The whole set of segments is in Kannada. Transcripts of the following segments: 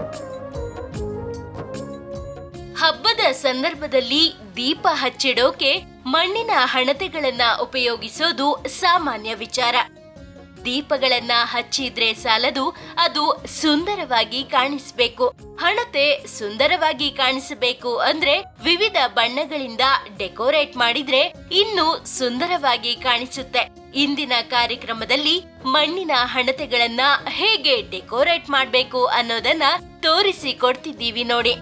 ಹಬ್ಬದ ಸಂದರ್ಭದಲ್ಲಿ ದೀಪ ಹಚ್ಚಿಡೋಕೆ ಮಣ್ಣಿನ ಹಣತೆಗಳನ್ನ ಉಪಯೋಗಿಸೋದು ಸಾಮಾನ್ಯ ವಿಚಾರ ದೀಪಗಳನ್ನ ಹಚ್ಚಿದ್ರೆ ಸಾಲದು ಅದು ಸುಂದರವಾಗಿ ಕಾಣಿಸ್ಬೇಕು ಹಣತೆ ಸುಂದರವಾಗಿ ಕಾಣಿಸಬೇಕು ಅಂದ್ರೆ ವಿವಿಧ ಬಣ್ಣಗಳಿಂದ ಡೆಕೋರೇಟ್ ಮಾಡಿದ್ರೆ ಇನ್ನೂ ಸುಂದರವಾಗಿ ಕಾಣಿಸುತ್ತೆ ಇಂದಿನ ಕಾರ್ಯಕ್ರಮದಲ್ಲಿ ಮಣ್ಣಿನ ಹಣತೆಗಳನ್ನ ಹೇಗೆ ಡೆಕೋರೇಟ್ ಮಾಡ್ಬೇಕು ಅನ್ನೋದನ್ನ ತೋರಿಸಿ ಕೊಡ್ತಿದ್ದೀವಿ ನೋಡಿ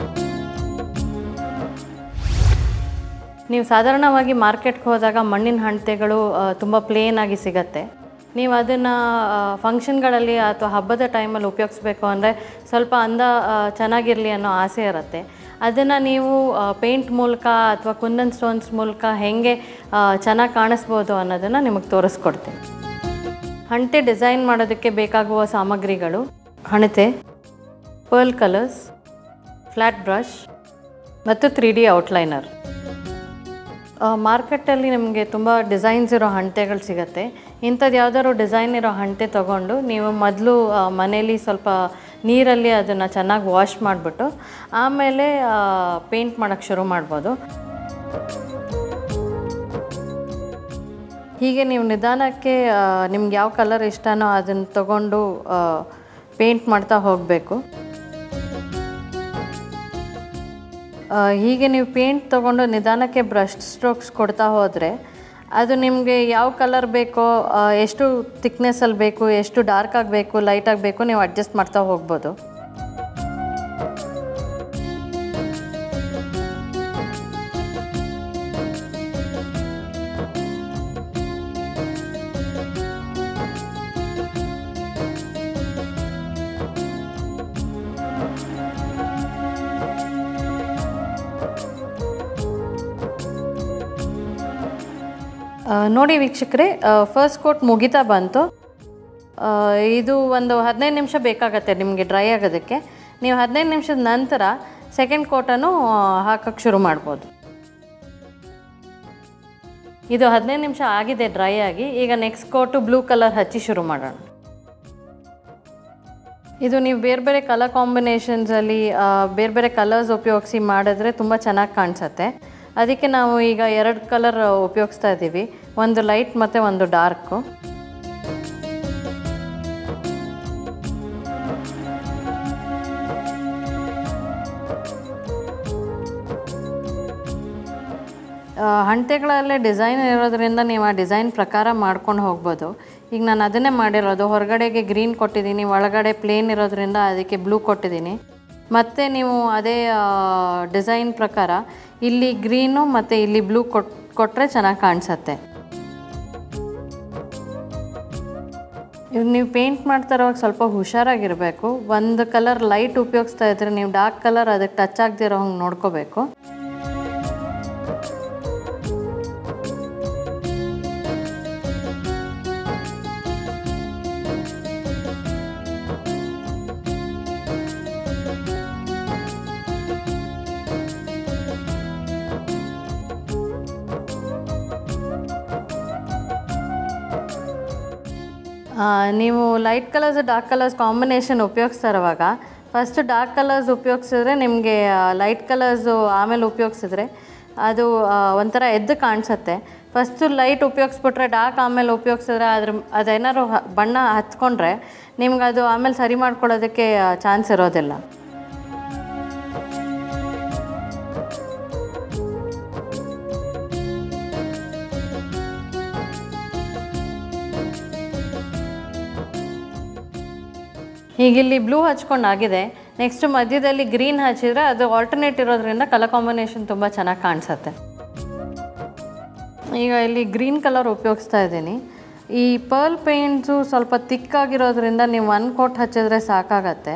ನೀವು ಸಾಧಾರಣವಾಗಿ ಮಾರ್ಕೆಟ್ಗೆ ಹೋದಾಗ ಮಣ್ಣಿನ ಹಣತೆಗಳು ತುಂಬ ಪ್ಲೇನ್ ಆಗಿ ಸಿಗತ್ತೆ ನೀವು ಅದನ್ನು ಫಂಕ್ಷನ್ಗಳಲ್ಲಿ ಅಥವಾ ಹಬ್ಬದ ಟೈಮಲ್ಲಿ ಉಪಯೋಗಿಸ್ಬೇಕು ಅಂದರೆ ಸ್ವಲ್ಪ ಅಂದ ಆ, ಚೆನ್ನಾಗಿರಲಿ ಅನ್ನೋ ಆಸೆ ಇರುತ್ತೆ ಅದನ್ನು ನೀವು ಪೇಂಟ್ ಮೂಲಕ ಅಥವಾ ಕುಂದನ್ ಸ್ಟೋನ್ಸ್ ಮೂಲಕ ಹೇಗೆ ಚೆನ್ನಾಗಿ ಕಾಣಿಸ್ಬೋದು ಅನ್ನೋದನ್ನು ನಿಮಗೆ ತೋರಿಸ್ಕೊಡ್ತೀನಿ ಹಣತೆ ಡಿಸೈನ್ ಮಾಡೋದಕ್ಕೆ ಬೇಕಾಗುವ ಸಾಮಗ್ರಿಗಳು ಹಣತೆ ಪರ್ಲ್ ಕಲರ್ಸ್ ಫ್ಲ್ಯಾಟ್ ಬ್ರಷ್ ಮತ್ತು ತ್ರೀ ಡಿ ಔಟ್ಲೈನರ್ ಮಾರ್ಕೆಟಲ್ಲಿ ನಿಮಗೆ ತುಂಬ ಡಿಸೈನ್ಸ್ ಇರೋ ಹಣತೆಗಳು ಸಿಗುತ್ತೆ ಇಂಥದ್ದು ಯಾವ್ದಾದ್ರು ಡಿಸೈನ್ ಇರೋ ಹಣತೆ ತೊಗೊಂಡು ನೀವು ಮೊದಲು ಮನೇಲಿ ಸ್ವಲ್ಪ ನೀರಲ್ಲಿ ಅದನ್ನು ಚೆನ್ನಾಗಿ ವಾಶ್ ಮಾಡಿಬಿಟ್ಟು ಆಮೇಲೆ ಪೇಂಟ್ ಮಾಡೋಕ್ಕೆ ಶುರು ಮಾಡ್ಬೋದು ಹೀಗೆ ನೀವು ನಿಧಾನಕ್ಕೆ ನಿಮ್ಗೆ ಯಾವ ಕಲರ್ ಇಷ್ಟನೋ ಅದನ್ನು ತಗೊಂಡು ಪೇಂಟ್ ಮಾಡ್ತಾ ಹೋಗಬೇಕು ಆ, ಹೀಗೆ ನೀವು ಪೇಂಟ್ ತೊಗೊಂಡು ನಿಧಾನಕ್ಕೆ ಬ್ರಷ್ ಸ್ಟ್ರೋಕ್ಸ್ ಕೊಡ್ತಾ ಹೋದರೆ ಅದು ನಿಮಗೆ ಯಾವ ಕಲರ್ ಬೇಕೋ ಆ, ಎಷ್ಟು ಥಿಕ್ನೆಸ್ಸಲ್ಲಿ ಬೇಕು ಎಷ್ಟು ಡಾರ್ಕ್ ಆಗಬೇಕು ಲೈಟ್ ಆಗಬೇಕು ನೀವು ಅಡ್ಜಸ್ಟ್ ಮಾಡ್ತಾ ಹೋಗ್ಬೋದು ಆ, ನೋಡಿ ವೀಕ್ಷಕರೇ ಫಸ್ಟ್ ಕೋಟ್ ಮುಗಿತಾ ಬಂತು ಆ, ಇದು ಒಂದು ಹದಿನೈದು ನಿಮಿಷ ಬೇಕಾಗತ್ತೆ ನಿಮಗೆ ಡ್ರೈ ಆಗೋದಕ್ಕೆ ನೀವು ಹದಿನೈದು ನಿಮಿಷದ ನಂತರ ಸೆಕೆಂಡ್ ಕೋಟನ್ನು ಹಾಕಕ್ಕೆ ಶುರು ಮಾಡ್ಬೋದು ಇದು ಹದಿನೈದು ನಿಮಿಷ ಆಗಿದೆ ಡ್ರೈ ಆಗಿ ಈಗ ನೆಕ್ಸ್ಟ್ ಕೋಟು ಬ್ಲೂ ಕಲರ್ ಹಚ್ಚಿ ಶುರು ಮಾಡೋಣ ಇದು ನೀವು ಬೇರೆ ಬೇರೆ ಕಲರ್ ಕಾಂಬಿನೇಷನ್ಸಲ್ಲಿ ಬೇರೆ ಬೇರೆ ಕಲರ್ಸ್ ಉಪಯೋಗಿಸಿ ಮಾಡಿದ್ರೆ ತುಂಬ ಚೆನ್ನಾಗಿ ಕಾಣಿಸುತ್ತೆ ಅದಕ್ಕೆ ನಾವು ಈಗ ಎರಡು ಕಲರ್ ಉಪಯೋಗಿಸ್ತಾ ಇದ್ದೀವಿ ಒಂದು ಲೈಟ್ ಮತ್ತು ಒಂದು ಡಾರ್ಕು ಹಂಟೆಗಳಲ್ಲೇ ಡಿಸೈನ್ ಇರೋದ್ರಿಂದ ನೀವು ಆ ಡಿಸೈನ್ ಪ್ರಕಾರ ಮಾಡ್ಕೊಂಡು ಹೋಗ್ಬೋದು ಈಗ ನಾನು ಅದನ್ನೇ ಮಾಡಿರೋದು ಹೊರಗಡೆಗೆ ಗ್ರೀನ್ ಕೊಟ್ಟಿದ್ದೀನಿ ಒಳಗಡೆ ಪ್ಲೇನ್ ಇರೋದ್ರಿಂದ ಅದಕ್ಕೆ ಬ್ಲೂ ಕೊಟ್ಟಿದ್ದೀನಿ ಮತ್ತು ನೀವು ಅದೇ ಡಿಸೈನ್ ಪ್ರಕಾರ ಇಲ್ಲಿ ಗ್ರೀನು ಮತ್ತು ಇಲ್ಲಿ ಬ್ಲೂ ಕೊಟ್ ಕೊಟ್ಟರೆ ಚೆನ್ನಾಗಿ ಕಾಣಿಸತ್ತೆ ಇದು ನೀವು ಪೇಂಟ್ ಮಾಡ್ತಾ ಇರುವಾಗ ಸ್ವಲ್ಪ ಹುಷಾರಾಗಿರಬೇಕು ಒಂದು ಕಲರ್ ಲೈಟ್ ಉಪಯೋಗಿಸ್ತಾ ಇದ್ರೆ ನೀವು ಡಾರ್ಕ್ ಕಲರ್ ಅದಕ್ಕೆ ಟಚ್ ಆಗದಿರೋ ಹಂಗೆ ನೋಡ್ಕೋಬೇಕು ಆ, ನೀವು light colours dark colours combination ಉಪಯೋಗಿಸ್ತಾ ಇರುವಾಗ ಫಸ್ಟ್ ಡಾರ್ಕ್ ಕಲರ್ಸ್ ಉಪಯೋಗಿಸಿದ್ರೆ ನಿಮಗೆ ಲೈಟ್ ಕಲರ್ಸು ಆಮೇಲೆ ಉಪಯೋಗಿಸಿದ್ರೆ ಅದು ಆ, ಒಂಥರ ಎದ್ದು ಕಾಣಿಸುತ್ತೆ ಫಸ್ಟು ಲೈಟ್ ಉಪಯೋಗಿಸ್ಬಿಟ್ರೆ ಡಾರ್ಕ್ ಆಮೇಲೆ ಉಪಯೋಗಿಸಿದ್ರೆ ಅದ್ರ ಅದೇನಾದ್ರು ಹ- ಬಣ್ಣ ಹಚ್ಕೊಂಡ್ರೆ ನಿಮ್ಗೆ ಅದು ಆಮೇಲೆ ಸರಿ ಮಾಡ್ಕೊಳ್ಳೋದಕ್ಕೆ ಚಾನ್ಸ್ ಇರೋದಿಲ್ಲ ಈಗ ಇಲ್ಲಿ ಬ್ಲೂ ಹಚ್ಕೊಂಡು ಆಗಿದೆ ನೆಕ್ಸ್ಟ್ ಮಧ್ಯದಲ್ಲಿ ಗ್ರೀನ್ ಹಚ್ಚಿದ್ರೆ ಅದು ಆಲ್ಟರ್ನೇಟ್ ಇರೋದ್ರಿಂದ ಕಲರ್ ಕಾಂಬಿನೇಷನ್ ತುಂಬ ಚೆನ್ನಾಗಿ ಕಾಣಿಸುತ್ತೆ ಈಗ ಇಲ್ಲಿ ಗ್ರೀನ್ ಕಲರ್ ಉಪಯೋಗಿಸ್ತಾ ಇದ್ದೀನಿ ಈ ಪರ್ಲ್ ಪೇಂಟ್ಸು ಸ್ವಲ್ಪ ತಿಕ್ಕಾಗಿರೋದ್ರಿಂದ ನೀವು ಒನ್ ಕೋಟ್ ಹಚ್ಚಿದ್ರೆ ಸಾಕಾಗತ್ತೆ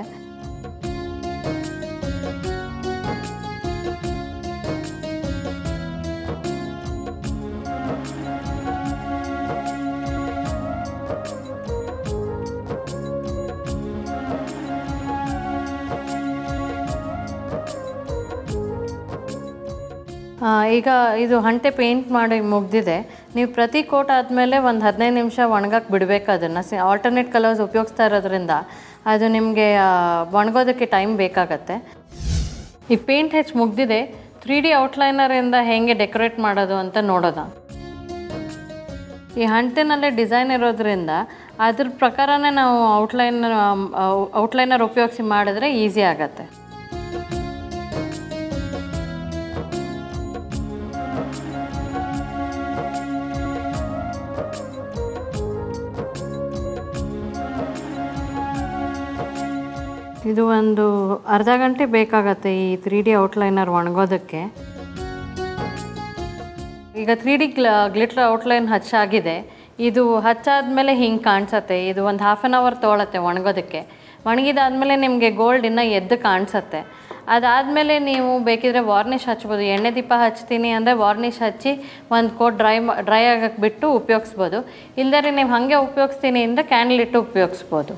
ಆ, ಈಗ ಇದು ಹಂಟೆ ಪೇಂಟ್ ಮಾಡಿ ಮುಗ್ದಿದೆ ನೀವು ಪ್ರತಿ ಕೋಟ್ ಆದಮೇಲೆ ಒಂದು ಹದಿನೈದು ನಿಮಿಷ ಒಣಗಕ್ಕೆ ಬಿಡಬೇಕು ಅದನ್ನು ಸಿ ಆಲ್ಟರ್ನೇಟ್ ಕಲರ್ಸ್ ಉಪಯೋಗಿಸ್ತಾ ಇರೋದ್ರಿಂದ ಅದು ನಿಮಗೆ ಒಣಗೋದಕ್ಕೆ ಟೈಮ್ ಬೇಕಾಗತ್ತೆ ಈ ಪೇಂಟ್ ಹೆಚ್ಚು ಮುಗ್ದಿದೆ ತ್ರೀ ಡಿ ಔಟ್ಲೈನರಿಂದ ಹೇಗೆ ಡೆಕೋರೇಟ್ ಮಾಡೋದು ಅಂತ ನೋಡೋಣ ಈ ಹಂಟಿನಲ್ಲೇ ಡಿಸೈನ್ ಇರೋದ್ರಿಂದ ಅದ್ರ ಪ್ರಕಾರನೇ ನಾವು ಔಟ್ಲೈನ್ ಔಟ್ಲೈನರ್ ಉಪಯೋಗಿಸಿ ಮಾಡಿದ್ರೆ ಈಸಿ ಆಗತ್ತೆ ಇದು ಒಂದು ಅರ್ಧ ಗಂಟೆ ಬೇಕಾಗತ್ತೆ ಈ ತ್ರೀ ಡಿ ಔಟ್ಲೈನರ್ ಒಣಗೋದಕ್ಕೆ ಈಗ ತ್ರೀ ಡಿ ಗ್ಲಿಟ್ರ್ ಔಟ್ಲೈನ್ ಹಚ್ಚಾಗಿದೆ ಇದು ಹಚ್ಚಾದ್ಮೇಲೆ ಹಿಂಗೆ ಕಾಣಿಸತ್ತೆ ಇದು ಒಂದು ಹಾಫ್ ಆನ್ ಅವರ್ ತೊಗೊಳತ್ತೆ ಒಣಗೋದಕ್ಕೆ ಒಣಗಿದಾದ್ಮೇಲೆ ನಿಮಗೆ ಗೋಲ್ಡ್ ಇನ್ನೂ ಎದ್ದು ಕಾಣಿಸತ್ತೆ ಅದಾದಮೇಲೆ ನೀವು ಬೇಕಿದ್ರೆ ವಾರ್ನಿಷ್ ಹಚ್ಬೋದು ಎಣ್ಣೆ ದೀಪ ಹಚ್ತೀನಿ ಅಂದರೆ ವಾರ್ನಿಷ್ ಹಚ್ಚಿ ಒಂದು ಕೋಟ್ ಡ್ರೈ ಡ್ರೈ ಆಗಕ್ಕೆ ಬಿಟ್ಟು ಉಪಯೋಗಿಸ್ಬೋದು ಇಲ್ಲದೇ ನೀವು ಹಾಗೆ ಉಪಯೋಗಿಸ್ತೀನಿ ಅಂದರೆ ಕ್ಯಾಂಡಲ್ ಇಟ್ಟು ಉಪಯೋಗಿಸ್ಬೋದು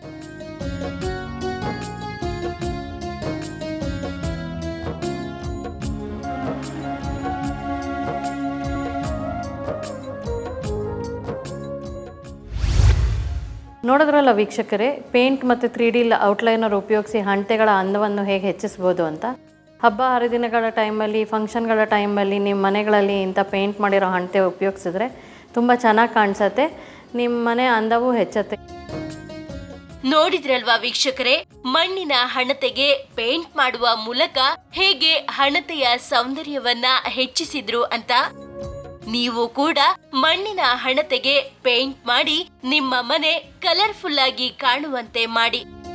ನೋಡಿದ್ರಲ್ಲ ವೀಕ್ಷಕರೇ ಪೇಂಟ್ ಮತ್ತು ತ್ರೀ ಡಿ ಔಟ್ಲೈನರ್ ಉಪಯೋಗಿಸಿ ಹಂಟೆಗಳ ಅಂದವನ್ನು ಹೇಗೆ ಹೆಚ್ಚಿಸ್ಬೋದು ಅಂತ ಹಬ್ಬ ಹರಿದಿನಗಳ ಟೈಮಲ್ಲಿ ಫಂಕ್ಷನ್ಗಳ ಟೈಮಲ್ಲಿ ನಿಮ್ಮ ಮನೆಗಳಲ್ಲಿ ಇಂಥ ಪೇಂಟ್ ಮಾಡಿರೋ ಹಂಟೆ ಉಪಯೋಗಿಸಿದ್ರೆ ತುಂಬ ಚೆನ್ನಾಗಿ ಕಾಣಿಸತ್ತೆ ನಿಮ್ಮ ಮನೆ ಅಂದವೂ ಹೆಚ್ಚತ್ತೆ ನೋಡಿದ್ರಲ್ವಾ ವೀಕ್ಷಕರೇ ಮಣ್ಣಿನ ಹಣತೆಗೆ ಪೇಂಟ್ ಮಾಡುವ ಮೂಲಕ ಹೇಗೆ ಹಣತೆಯ ಸೌಂದರ್ಯವನ್ನ ಹೆಚ್ಚಿಸಿದ್ರು ಅಂತ ನೀವು ಕೂಡ ಮಣ್ಣಿನ ಹಣತೆಗೆ ಪೇಂಟ್ ಮಾಡಿ ನಿಮ್ಮ ಮನೆ ಕಲರ್ಫುಲ್ ಆಗಿ ಕಾಣುವಂತೆ ಮಾಡಿ